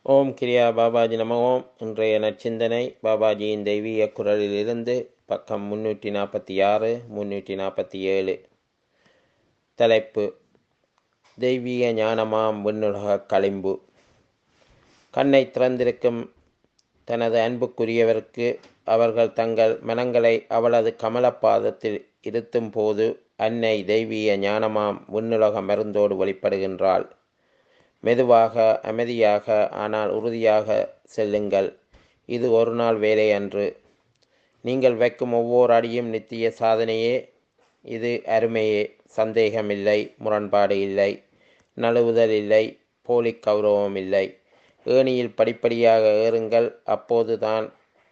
ஓம் கிரியா பாபாஜி நம ஓம் இன்றைய நற்சிந்தனை பாபாஜியின் தெய்வீக குரலிலிருந்து பக்கம் முன்னூற்றி நாற்பத்தி ஆறு முன்னூற்றி நாற்பத்தி ஏழு தலைப்பு தெய்வீக ஞானமாம் விண்ணுலக களிம்பு கண்ணை திறந்திருக்கும் தனது அன்புக்குரியவருக்கு அவர்கள் தங்கள் மனங்களை அவளது கமலப்பாதத்தில் இருத்தும் போது அன்னை தெய்வீக ஞானமாம் விண்ணுலக மருந்தோடு வெளிப்படுகின்றாள் மெதுவாக அமைதியாக ஆனால் உறுதியாக செல்லுங்கள் இது ஒரு நாள் வேலை அன்று நீங்கள் வைக்கும் ஒவ்வொரு அடியும் நித்திய சாதனையே இது அருமையே சந்தேகமில்லை முரண்பாடு இல்லை நழுவுதல் இல்லை போலி கௌரவம் இல்லை ஏணியில் படிப்படியாக ஏறுங்கள் அப்போது தான்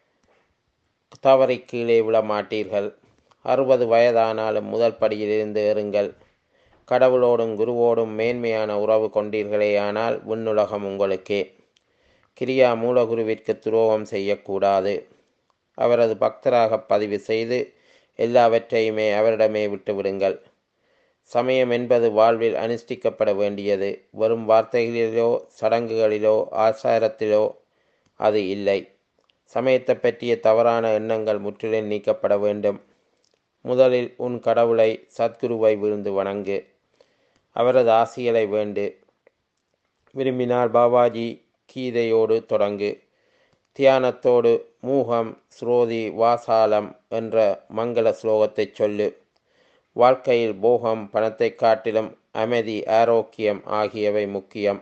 தவறி கீழே விழ மாட்டீர்கள் அறுபது வயதானாலும் முதல் படியிலிருந்து ஏறுங்கள் கடவுளோடும் குருவோடும் மேன்மையான உறவு கொண்டீர்களேயானால் விண்ணுலகம் உங்களுக்கே கிரியா மூலகுருவிற்கு துரோகம் செய்யக்கூடாது அவரது பக்தராக பதிவு செய்து எல்லாவற்றையுமே அவரிடமே விட்டுவிடுங்கள் சமயம் என்பது வாழ்வில் அனுஷ்டிக்கப்பட வேண்டியது வெறும் வார்த்தைகளிலோ சடங்குகளிலோ ஆசாரத்திலோ அது இல்லை சமயத்தை பற்றிய தவறான எண்ணங்கள் முற்றிலும் நீக்கப்பட வேண்டும் முதலில் உன் கடவுளை சத்குருவை விழுந்து வணங்கு அவரது ஆசிகளை வேண்டு விரும்பினால் பாபாஜி கீதையோடு தொடங்கு தியானத்தோடு மூகம் ஸ்ரோதி வாசாலம் என்ற மங்கள ஸ்லோகத்தை சொல்லு வாழ்க்கையில் போகம் பணத்தை காட்டிலும் அமைதி ஆரோக்கியம் ஆகியவை முக்கியம்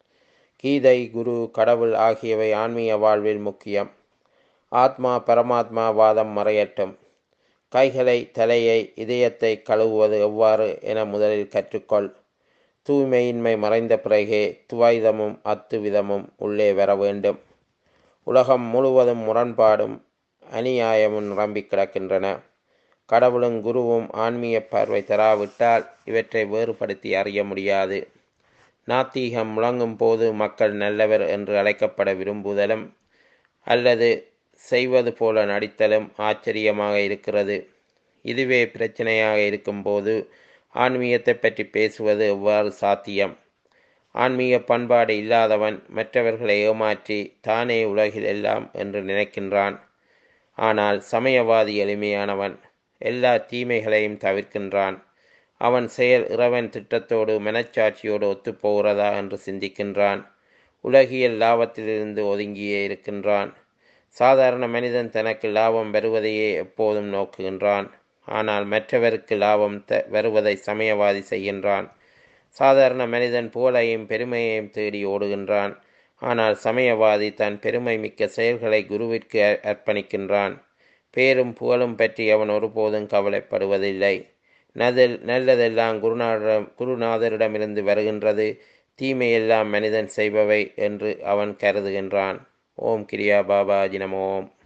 கீதை குரு கடவுள் ஆகியவை ஆன்மீக வாழ்வில் முக்கியம் ஆத்மா பரமாத்மா வாதம் மறையட்டும் கைகளை தலையை இதயத்தை கழுவுவது எவ்வாறு என முதலில் கற்றுக்கொள் தூய்மையின்மை மறைந்த பிறகே துவைதமும் அத்துவிதமும் உள்ளே வர வேண்டும் உலகம் முழுவதும் முரண்பாடும் அநியாயமும் நிரம்பி கிடக்கின்றன கடவுளும் குருவும் ஆன்மீக பார்வை தராவிட்டால் இவற்றை வேறுபடுத்தி அறிய முடியாது நாத்தீகம் முழங்கும் போது மக்கள் நல்லவர் என்று அழைக்கப்பட விரும்புதலும் அல்லது செய்வது போல நடித்தலும் ஆச்சரியமாக இருக்கிறது இதுவே பிரச்சனையாக இருக்கும்போது ஆன்மீகத்தை பற்றி பேசுவது எவ்வாறு சாத்தியம் ஆன்மீக பண்பாடு இல்லாதவன் மற்றவர்களை ஏமாற்றி தானே உலகில் எல்லாம் என்று நினைக்கின்றான் ஆனால் சமயவாதி எளிமையானவன் எல்லா தீமைகளையும் தவிர்க்கின்றான் அவன் செயல் இறைவன் திட்டத்தோடு மனச்சாட்சியோடு ஒத்துப்போகிறதா என்று சிந்திக்கின்றான் உலகியல் லாபத்திலிருந்து ஒதுங்கியே இருக்கின்றான் சாதாரண மனிதன் தனக்கு லாபம் வருவதையே எப்போதும் நோக்குகின்றான் ஆனால் மற்றவருக்கு லாபம் த வருவதை சமயவாதி செய்கின்றான் சாதாரண மனிதன் புகழையும் பெருமையையும் தேடி ஓடுகின்றான் ஆனால் சமயவாதி தன் பெருமை மிக்க செயல்களை குருவிற்கு அர்ப்பணிக்கின்றான் பேரும் புகழும் பற்றி அவன் ஒருபோதும் கவலைப்படுவதில்லை நதில் நல்லதெல்லாம் குருநாதரிடம் குருநாதரிடமிருந்து வருகின்றது தீமையெல்லாம் மனிதன் செய்பவை என்று அவன் கருதுகின்றான் ஓம் கிரியா பாபாஜி நம ஓம்